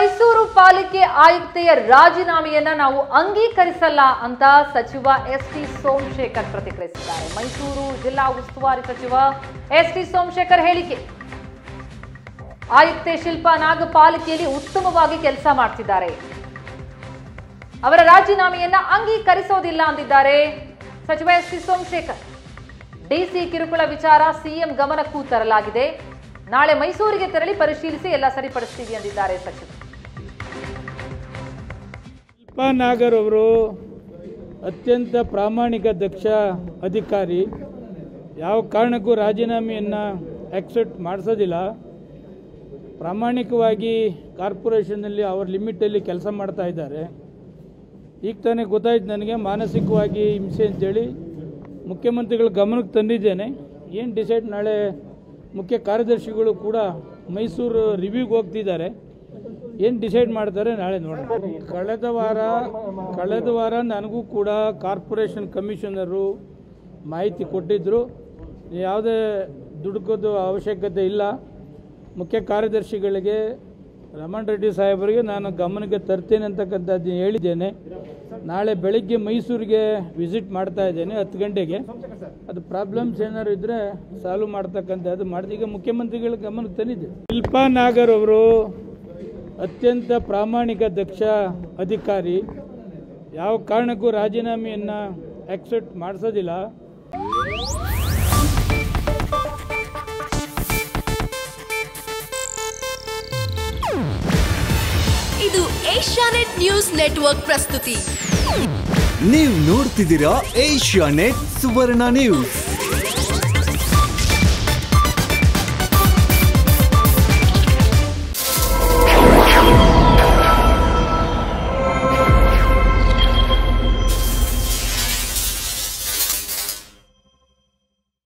ಮೈಸೂರು ಪಾಲಿಕೆ ಆಯುಕ್ತೆಯ ರಾಜೀನಾಮೆಯನ್ನ ನಾವು ಅಂಗೀಕರಿಸಲ್ಲ ಅಂತ ಸಚಿವ ಎಸ್ ಟಿ ಸೋಮಶೇಖರ್ ಪ್ರತಿಕ್ರಿಯಿಸಿದ್ದಾರೆ ಮೈಸೂರು ಜಿಲ್ಲಾ ಉಸ್ತುವಾರಿ ಸಚಿವ ಎಸ್ ಟಿ ಸೋಮಶೇಖರ್ ಹೇಳಿಕೆ ಆಯುಕ್ತೆ ಶಿಲ್ಪಾ ನಾಗ್ ಪಾಲಿಕೆಯಲ್ಲಿ ಉತ್ತಮವಾಗಿ ಕೆಲಸ ಮಾಡ್ತಿದ್ದಾರೆ ಅವರ ರಾಜೀನಾಮೆಯನ್ನ ಅಂಗೀಕರಿಸೋದಿಲ್ಲ ಅಂದಿದ್ದಾರೆ ಸಚಿವ ಎಸ್ ಟಿ ಸೋಮಶೇಖರ್ ಡಿಸಿ ಕಿರುಕುಳ ವಿಚಾರ ಸಿಎಂ ಗಮನಕ್ಕೂ ತರಲಾಗಿದೆ ನಾಳೆ ಮೈಸೂರಿಗೆ ತೆರಳಿ ಪರಿಶೀಲಿಸಿ ಎಲ್ಲ ಸರಿಪಡಿಸ್ತೀವಿ ಅಂದಿದ್ದಾರೆ ಸಚಿವರು ಶಿಲ್ಪಾ ನಾಗರ್ ಅವರು ಅತ್ಯಂತ ಪ್ರಾಮಾಣಿಕ ದಕ್ಷ ಅಧಿಕಾರಿ ಯಾವ ಕಾರಣಕ್ಕೂ ರಾಜೀನಾಮೆಯನ್ನು ಆಕ್ಸೆಪ್ಟ್ ಮಾಡಿಸೋದಿಲ್ಲ ಪ್ರಾಮಾಣಿಕವಾಗಿ ಕಾರ್ಪೊರೇಷನ್ನಲ್ಲಿ ಅವ್ರ ಲಿಮಿಟಲ್ಲಿ ಕೆಲಸ ಮಾಡ್ತಾ ಇದ್ದಾರೆ ಈಗ ತಾನೇ ಗೊತ್ತಾಯ್ತು ನನಗೆ ಮಾನಸಿಕವಾಗಿ ಹಿಂಸೆ ಅಂತೇಳಿ ಮುಖ್ಯಮಂತ್ರಿಗಳ ಗಮನಕ್ಕೆ ತಂದಿದ್ದೇನೆ ಏನು ಡಿಸೈಡ್ ನಾಳೆ ಮುಖ್ಯ ಕಾರ್ಯದರ್ಶಿಗಳು ಕೂಡ ಮೈಸೂರು ರಿವ್ಯೂಗೆ ಹೋಗ್ತಿದ್ದಾರೆ ಏನು ಡಿಸೈಡ್ ಮಾಡ್ತಾರೆ ನಾಳೆ ನೋಡೋಣ ಕಳೆದ ವಾರ ಕಳೆದ ವಾರ ನನಗೂ ಕೂಡ ಕಾರ್ಪೊರೇಷನ್ ಕಮಿಷನರು ಮಾಹಿತಿ ಕೊಟ್ಟಿದ್ದರು ಯಾವುದೇ ದುಡುಕೋದು ಅವಶ್ಯಕತೆ ಇಲ್ಲ ಮುಖ್ಯ ಕಾರ್ಯದರ್ಶಿಗಳಿಗೆ ರಮಣ್ ರೆಡ್ಡಿ ಸಾಹೇಬರಿಗೆ ನಾನು ಗಮನಕ್ಕೆ ತರ್ತೇನೆ ಅಂತಕ್ಕಂಥದ್ದು ಹೇಳಿದ್ದೇನೆ ನಾಳೆ ಬೆಳಿಗ್ಗೆ ಮೈಸೂರಿಗೆ ವಿಸಿಟ್ ಮಾಡ್ತಾ ಇದ್ದೇನೆ ಹತ್ತು ಗಂಟೆಗೆ ಅದು ಪ್ರಾಬ್ಲಮ್ಸ್ ಏನಾದ್ರು ಇದ್ದರೆ ಸಾಲ್ವ್ ಮಾಡ್ತಕ್ಕಂಥದ್ದು ಮಾಡಿದ ಈಗ ಮುಖ್ಯಮಂತ್ರಿಗಳ ಗಮನಕ್ಕೆ ತಂದಿದ್ದೆ ಶಿಲ್ಪಾ ನಾಗರ್ ಅವರು ಅತ್ಯಂತ ಪ್ರಾಮಾಣಿಕ ದಕ್ಷ ಅಧಿಕಾರಿ ಯಾವ ಕಾರಣಕ್ಕೂ ರಾಜೀನಾಮೆಯನ್ನು ಆಕ್ಸೆಪ್ಟ್ ಮಾಡಿಸೋದಿಲ್ಲ ಇದು ಏಷ್ಯಾನೆಟ್ ನ್ಯೂಸ್ ನೆಟ್ವರ್ಕ್ ಪ್ರಸ್ತುತಿ ನೀವು ನೋಡ್ತಿದ್ದೀರಾ ಏಷ್ಯಾ ನೆಟ್ ಸುವರ್ಣ ನ್ಯೂಸ್